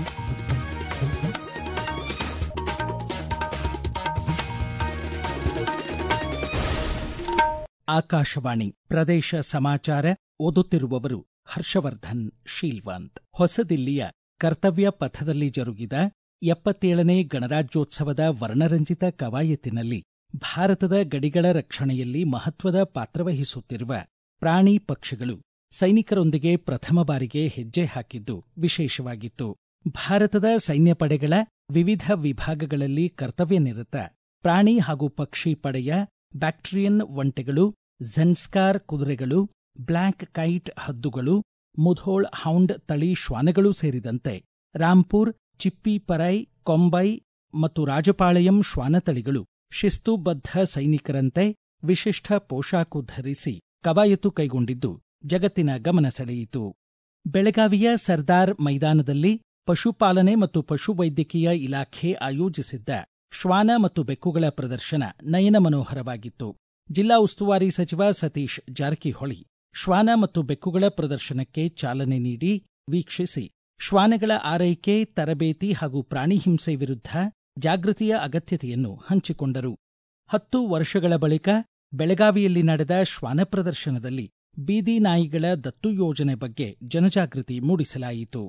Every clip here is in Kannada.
ಆಕಾಶವಾಣಿ ಪ್ರದೇಶ ಸಮಾಚಾರ ಓದುತ್ತಿರುವವರು ಹರ್ಷವರ್ಧನ್ ಶೀಲ್ವಂತ್ ಹೊಸದಿಲ್ಲಿಯ ಕರ್ತವ್ಯ ಪಥದಲ್ಲಿ ಜರುಗಿದ ಎಪ್ಪತ್ತೇಳನೇ ಗಣರಾಜ್ಯೋತ್ಸವದ ವರ್ಣರಂಜಿತ ಕವಾಯತಿನಲ್ಲಿ ಭಾರತದ ಗಡಿಗಳ ರಕ್ಷಣೆಯಲ್ಲಿ ಮಹತ್ವದ ಪಾತ್ರವಹಿಸುತ್ತಿರುವ ಪ್ರಾಣಿ ಪಕ್ಷಿಗಳು ಸೈನಿಕರೊಂದಿಗೆ ಪ್ರಥಮ ಬಾರಿಗೆ ಹೆಜ್ಜೆ ಹಾಕಿದ್ದು ವಿಶೇಷವಾಗಿತ್ತು ಭಾರತದ ಸೈನ್ಯ ಪಡೆಗಳ ವಿವಿಧ ವಿಭಾಗಗಳಲ್ಲಿ ಕರ್ತವ್ಯ ನಿರತ ಪ್ರಾಣಿ ಹಾಗೂ ಪಕ್ಷಿ ಪಡೆಯ ಬ್ಯಾಕ್ಟ್ರಿಯನ್ ಒಂಟೆಗಳು ಝೆನ್ಸ್ಕಾರ್ ಕುದುರೆಗಳು ಬ್ಲ್ಯಾಕ್ ಕೈಟ್ ಹದ್ದುಗಳು ಮುಧೋಳ್ ಹೌಂಡ್ ತಳಿ ಶ್ವಾನಗಳು ಸೇರಿದಂತೆ ರಾಂಪುರ್ ಚಿಪ್ಪಿಪರೈ ಕೊಂಬೈ ಮತ್ತು ರಾಜಪಾಳೆಯಂ ಶ್ವಾನ ತಳಿಗಳು ಶಿಸ್ತುಬದ್ಧ ಸೈನಿಕರಂತೆ ವಿಶಿಷ್ಟ ಪೋಷಾಕು ಧರಿಸಿ ಕವಾಯತು ಕೈಗೊಂಡಿದ್ದು ಜಗತ್ತಿನ ಗಮನ ಸೆಳೆಯಿತು ಬೆಳಗಾವಿಯ ಸರ್ದಾರ್ ಮೈದಾನದಲ್ಲಿ ಪಶುಪಾಲನೆ ಮತ್ತು ಪಶುವೈದ್ಯಕೀಯ ಇಲಾಖೆ ಆಯೋಜಿಸಿದ್ದ ಶ್ವಾನ ಮತ್ತು ಬೆಕ್ಕುಗಳ ಪ್ರದರ್ಶನ ನಯನ ಮನೋಹರವಾಗಿತ್ತು ಜಿಲ್ಲಾ ಉಸ್ತುವಾರಿ ಸಚಿವ ಸತೀಶ್ ಜಾರಕಿಹೊಳಿ ಶ್ವಾನ ಮತ್ತು ಬೆಕ್ಕುಗಳ ಪ್ರದರ್ಶನಕ್ಕೆ ಚಾಲನೆ ನೀಡಿ ವೀಕ್ಷಿಸಿ ಶ್ವಾನಗಳ ಆರೈಕೆ ತರಬೇತಿ ಹಾಗೂ ಪ್ರಾಣಿ ಹಿಂಸೆ ವಿರುದ್ಧ ಜಾಗೃತಿಯ ಅಗತ್ಯತೆಯನ್ನು ಹಂಚಿಕೊಂಡರು ಹತ್ತು ವರ್ಷಗಳ ಬಳಿಕ ಬೆಳಗಾವಿಯಲ್ಲಿ ನಡೆದ ಶ್ವಾನ ಪ್ರದರ್ಶನದಲ್ಲಿ ಬೀದಿ ನಾಯಿಗಳ ದತ್ತು ಯೋಜನೆ ಬಗ್ಗೆ ಜನಜಾಗೃತಿ ಮೂಡಿಸಲಾಯಿತು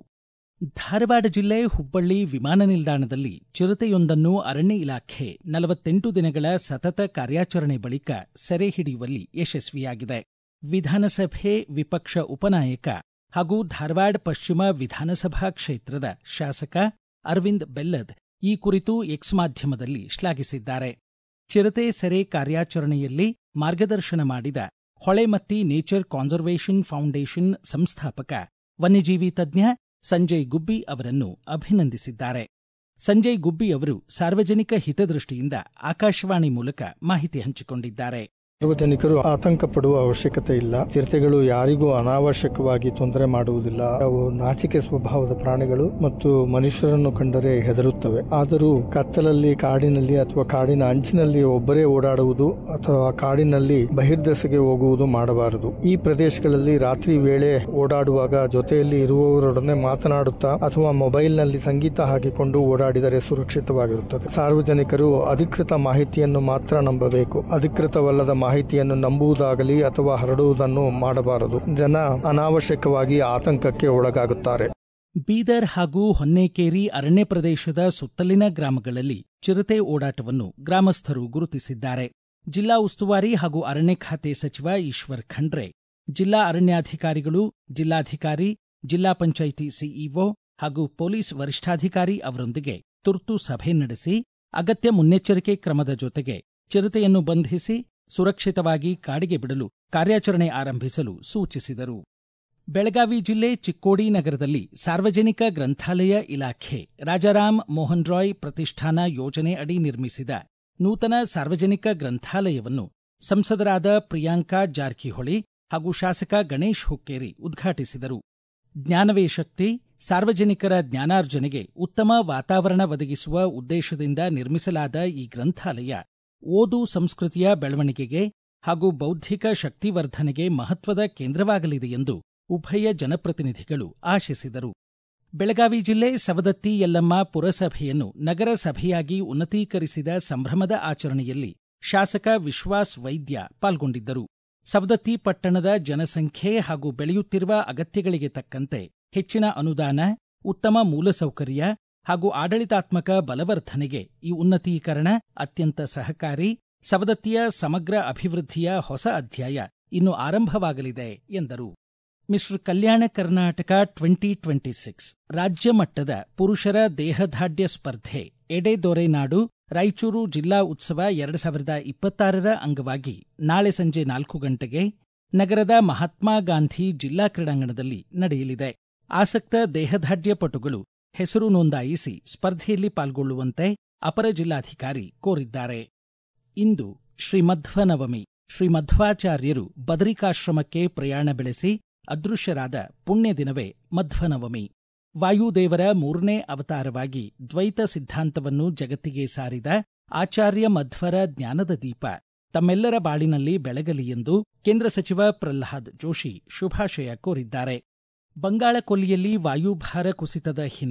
ಧಾರವಾಡ ಜಿಲ್ಲೆ ಹುಬ್ಬಳ್ಳಿ ವಿಮಾನ ನಿಲ್ದಾಣದಲ್ಲಿ ಚಿರತೆಯೊಂದನ್ನು ಅರಣ್ಯ ಇಲಾಖೆ ನಲವತ್ತೆಂಟು ದಿನಗಳ ಸತತ ಕಾರ್ಯಾಚರಣೆ ಬಳಿಕ ಸೆರೆ ಹಿಡಿಯುವಲ್ಲಿ ಯಶಸ್ವಿಯಾಗಿದೆ ವಿಧಾನಸಭೆ ವಿಪಕ್ಷ ಉಪನಾಯಕ ಹಾಗೂ ಧಾರವಾಡ ಪಶ್ಚಿಮ ವಿಧಾನಸಭಾ ಕ್ಷೇತ್ರದ ಶಾಸಕ ಅರವಿಂದ್ ಬೆಲ್ಲದ್ ಈ ಕುರಿತು ಎಕ್ಸ್ ಮಾಧ್ಯಮದಲ್ಲಿ ಶ್ಲಾಘಿಸಿದ್ದಾರೆ ಚಿರತೆ ಸೆರೆ ಕಾರ್ಯಾಚರಣೆಯಲ್ಲಿ ಮಾರ್ಗದರ್ಶನ ಮಾಡಿದ ಹೊಳೆಮತ್ತಿ ನೇಚರ್ ಕಾನ್ಸರ್ವೇಷನ್ ಫೌಂಡೇಶನ್ ಸಂಸ್ಥಾಪಕ ವನ್ಯಜೀವಿ ತಜ್ಞ ಸಂಜಯ್ ಗುಬ್ಬಿ ಅವರನ್ನು ಅಭಿನಂದಿಸಿದ್ದಾರೆ ಸಂಜಯ್ ಗುಬ್ಬಿ ಅವರು ಸಾರ್ವಜನಿಕ ಹಿತದೃಷ್ಟಿಯಿಂದ ಆಕಾಶವಾಣಿ ಮೂಲಕ ಮಾಹಿತಿ ಹಂಚಿಕೊಂಡಿದ್ದಾರೆ ಸಾರ್ವಜನಿಕರು ಆತಂಕ ಪಡುವ ಅವಶ್ಯಕತೆ ಇಲ್ಲ ಚಿರತೆಗಳು ಯಾರಿಗೂ ಅನಾವಶ್ಯಕವಾಗಿ ತೊಂದರೆ ಮಾಡುವುದಿಲ್ಲ ಅವು ನಾಚಿಕೆ ಸ್ವಭಾವದ ಪ್ರಾಣಿಗಳು ಮತ್ತು ಮನುಷ್ಯರನ್ನು ಕಂಡರೆ ಹೆದರುತ್ತವೆ ಆದರೂ ಕತ್ತಲಲ್ಲಿ ಕಾಡಿನಲ್ಲಿ ಅಥವಾ ಕಾಡಿನ ಅಂಚಿನಲ್ಲಿ ಒಬ್ಬರೇ ಓಡಾಡುವುದು ಅಥವಾ ಕಾಡಿನಲ್ಲಿ ಬಹಿರ್ದೆಸೆಗೆ ಹೋಗುವುದು ಮಾಡಬಾರದು ಈ ಪ್ರದೇಶಗಳಲ್ಲಿ ರಾತ್ರಿ ವೇಳೆ ಓಡಾಡುವಾಗ ಜೊತೆಯಲ್ಲಿ ಇರುವವರೊಡನೆ ಮಾತನಾಡುತ್ತಾ ಅಥವಾ ಮೊಬೈಲ್ನಲ್ಲಿ ಸಂಗೀತ ಹಾಕಿಕೊಂಡು ಓಡಾಡಿದರೆ ಸುರಕ್ಷಿತವಾಗಿರುತ್ತದೆ ಸಾರ್ವಜನಿಕರು ಅಧಿಕೃತ ಮಾಹಿತಿಯನ್ನು ಮಾತ್ರ ನಂಬಬೇಕು ಅಧಿಕೃತವಲ್ಲದ ಮಾಹಿತಿಯನ್ನು ನಂಬುವುದಾಗಲಿ ಅಥವಾ ಹರಡುವುದನ್ನು ಮಾಡಬಾರದು ಜನ ಅನಾವಶ್ಯಕವಾಗಿ ಆತಂಕಕ್ಕೆ ಒಳಗಾಗುತ್ತಾರೆ ಬೀದರ್ ಹಾಗೂ ಹೊನ್ನೇಕೇರಿ ಅರಣ್ಯ ಪ್ರದೇಶದ ಸುತ್ತಲಿನ ಗ್ರಾಮಗಳಲ್ಲಿ ಚಿರತೆ ಓಡಾಟವನ್ನು ಗ್ರಾಮಸ್ಥರು ಗುರುತಿಸಿದ್ದಾರೆ ಜಿಲ್ಲಾ ಉಸ್ತುವಾರಿ ಹಾಗೂ ಅರಣ್ಯ ಖಾತೆ ಸಚಿವ ಈಶ್ವರ್ ಖಂಡ್ರೆ ಜಿಲ್ಲಾ ಅರಣ್ಯಾಧಿಕಾರಿಗಳು ಜಿಲ್ಲಾಧಿಕಾರಿ ಜಿಲ್ಲಾ ಪಂಚಾಯಿತಿ ಸಿಇಒ ಹಾಗೂ ಪೊಲೀಸ್ ವರಿಷ್ಠಾಧಿಕಾರಿ ಅವರೊಂದಿಗೆ ತುರ್ತು ಸಭೆ ನಡೆಸಿ ಅಗತ್ಯ ಮುನ್ನೆಚ್ಚರಿಕೆ ಕ್ರಮದ ಜೊತೆಗೆ ಚಿರತೆಯನ್ನು ಬಂಧಿಸಿ ಸುರಕ್ಷಿತವಾಗಿ ಕಾಡಿಗೆ ಬಿಡಲು ಕಾರ್ಯಾಚರಣೆ ಆರಂಭಿಸಲು ಸೂಚಿಸಿದರು ಬೆಳಗಾವಿ ಜಿಲ್ಲೆ ಚಿಕ್ಕೋಡಿ ನಗರದಲ್ಲಿ ಸಾರ್ವಜನಿಕ ಗ್ರಂಥಾಲಯ ಇಲಾಖೆ ರಾಜಾರಾಮ್ ಮೋಹನ್ ರಾಯ್ ಪ್ರತಿಷ್ಠಾನ ಯೋಜನೆ ಅಡಿ ನಿರ್ಮಿಸಿದ ನೂತನ ಸಾರ್ವಜನಿಕ ಗ್ರಂಥಾಲಯವನ್ನು ಸಂಸದರಾದ ಪ್ರಿಯಾಂಕಾ ಜಾರಕಿಹೊಳಿ ಹಾಗೂ ಶಾಸಕ ಗಣೇಶ್ ಹುಕ್ಕೇರಿ ಉದ್ಘಾಟಿಸಿದರು ಜ್ಞಾನವೇ ಶಕ್ತಿ ಸಾರ್ವಜನಿಕರ ಜ್ಞಾನಾರ್ಜನೆಗೆ ಉತ್ತಮ ವಾತಾವರಣ ಒದಗಿಸುವ ಉದ್ದೇಶದಿಂದ ನಿರ್ಮಿಸಲಾದ ಈ ಗ್ರಂಥಾಲಯ ಓದು ಸಂಸ್ಕೃತಿಯ ಬೆಳವಣಿಗೆಗೆ ಹಾಗೂ ಬೌದ್ಧಿಕ ಶಕ್ತಿವರ್ಧನೆಗೆ ಮಹತ್ವದ ಕೇಂದ್ರವಾಗಲಿದೆ ಎಂದು ಉಭಯ ಜನಪ್ರತಿನಿಧಿಗಳು ಆಶಿಸಿದರು ಬೆಳಗಾವಿ ಜಿಲ್ಲೆ ಸವದತ್ತಿ ಯಲ್ಲಮ್ಮ ಪುರಸಭೆಯನ್ನು ನಗರ ಸಭೆಯಾಗಿ ಉನ್ನತೀಕರಿಸಿದ ಸಂಭ್ರಮದ ಆಚರಣೆಯಲ್ಲಿ ಶಾಸಕ ವಿಶ್ವಾಸ್ ವೈದ್ಯ ಪಾಲ್ಗೊಂಡಿದ್ದರು ಸವದತ್ತಿ ಪಟ್ಟಣದ ಜನಸಂಖ್ಯೆ ಹಾಗೂ ಬೆಳೆಯುತ್ತಿರುವ ಅಗತ್ಯಗಳಿಗೆ ತಕ್ಕಂತೆ ಹೆಚ್ಚಿನ ಅನುದಾನ ಉತ್ತಮ ಮೂಲಸೌಕರ್ಯ ಹಾಗೂ ಆಡಳಿತಾತ್ಮಕ ಬಲವರ್ಧನೆಗೆ ಈ ಉನ್ನತೀಕರಣ ಅತ್ಯಂತ ಸಹಕಾರಿ ಸವದತ್ತಿಯ ಸಮಗ್ರ ಅಭಿವೃದ್ಧಿಯ ಹೊಸ ಅಧ್ಯಾಯ ಇನ್ನು ಆರಂಭವಾಗಲಿದೆ ಎಂದರು mister Kalyana Karnataka twenty twenty six ರಾಜ್ಯ ಮಟ್ಟದ ಪುರುಷರ ದೇಹದಾಢ್ಯ ಸ್ಪರ್ಧೆ ಎಡೆದೊರೆನಾಡು ರಾಯಚೂರು ಜಿಲ್ಲಾ ಉತ್ಸವ ಎರಡು ಸಾವಿರದ ಇಪ್ಪತ್ತಾರರ ಅಂಗವಾಗಿ ನಾಳೆ ಸಂಜೆ ನಾಲ್ಕು ಗಂಟೆಗೆ ನಗರದ ಮಹಾತ್ಮ ಗಾಂಧಿ ಜಿಲ್ಲಾ ಕ್ರೀಡಾಂಗಣದಲ್ಲಿ ನಡೆಯಲಿದೆ ಆಸಕ್ತ ದೇಹದಾಢ್ಯ ಪಟುಗಳು ಹೆಸರು ನೋಂದಾಯಿಸಿ ಸ್ಪರ್ಧೆಯಲ್ಲಿ ಪಾಲ್ಗೊಳ್ಳುವಂತೆ ಅಪರ ಜಿಲ್ಲಾಧಿಕಾರಿ ಕೋರಿದ್ದಾರೆ ಇಂದು ಶ್ರೀಮಧ್ವನವಮಿ ಶ್ರೀಮಧ್ವಾಚಾರ್ಯರು ಬದರಿಕಾಶ್ರಮಕ್ಕೆ ಪ್ರಯಾಣ ಬೆಳೆಸಿ ಅದೃಶ್ಯರಾದ ಪುಣ್ಯ ದಿನವೇ ಮಧ್ವನವಮಿ ವಾಯುದೇವರ ಮೂರನೇ ಅವತಾರವಾಗಿ ದ್ವೈತ ಸಿದ್ಧಾಂತವನ್ನು ಜಗತ್ತಿಗೆ ಸಾರಿದ ಆಚಾರ್ಯ ಮಧ್ವರ ಜ್ಞಾನದ ದೀಪ ತಮ್ಮೆಲ್ಲರ ಬಾಳಿನಲ್ಲಿ ಬೆಳಗಲಿ ಎಂದು ಕೇಂದ್ರ ಸಚಿವ ಪ್ರಹ್ಲಾದ್ ಜೋಶಿ ಶುಭಾಶಯ ಕೋರಿದ್ದಾರೆ ಬಂಗಾಳ ಕೊಲ್ಲಿಯಲ್ಲಿ ವಾಯುಭಾರ ಕುಸಿತದ ಹಿನ್ನೆಲೆ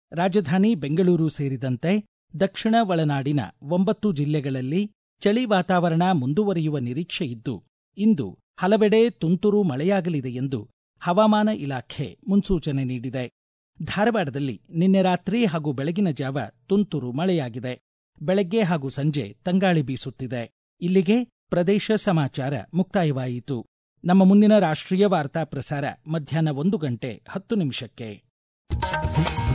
ರಾಜಧಾನಿ ಬೆಂಗಳೂರು ಸೇರಿದಂತೆ ದಕ್ಷಿಣ ಒಳನಾಡಿನ ಒಂಬತ್ತು ಜಿಲ್ಲೆಗಳಲ್ಲಿ ಚಳಿ ವಾತಾವರಣ ಮುಂದುವರಿಯುವ ನಿರೀಕ್ಷೆ ಇದ್ದು ಇಂದು ಹಲವೆಡೆ ತುಂತುರು ಮಳೆಯಾಗಲಿದೆ ಎಂದು ಹವಾಮಾನ ಇಲಾಖೆ ಮುನ್ಸೂಚನೆ ನೀಡಿದೆ ಧಾರವಾಡದಲ್ಲಿ ನಿನ್ನೆ ರಾತ್ರಿ ಹಾಗೂ ಬೆಳಗಿನ ಜಾವ ತುಂತುರು ಮಳೆಯಾಗಿದೆ ಬೆಳಗ್ಗೆ ಹಾಗೂ ಸಂಜೆ ತಂಗಾಳಿ ಬೀಸುತ್ತಿದೆ ಇಲ್ಲಿಗೆ ಪ್ರದೇಶ ಸಮಾಚಾರ ಮುಕ್ತಾಯವಾಯಿತು ನಮ್ಮ ಮುಂದಿನ ರಾಷ್ಟ್ರೀಯ ವಾರ್ತಾ ಪ್ರಸಾರ ಮಧ್ಯಾಹ್ನ ಒಂದು ಗಂಟೆ ಹತ್ತು ನಿಮಿಷಕ್ಕೆ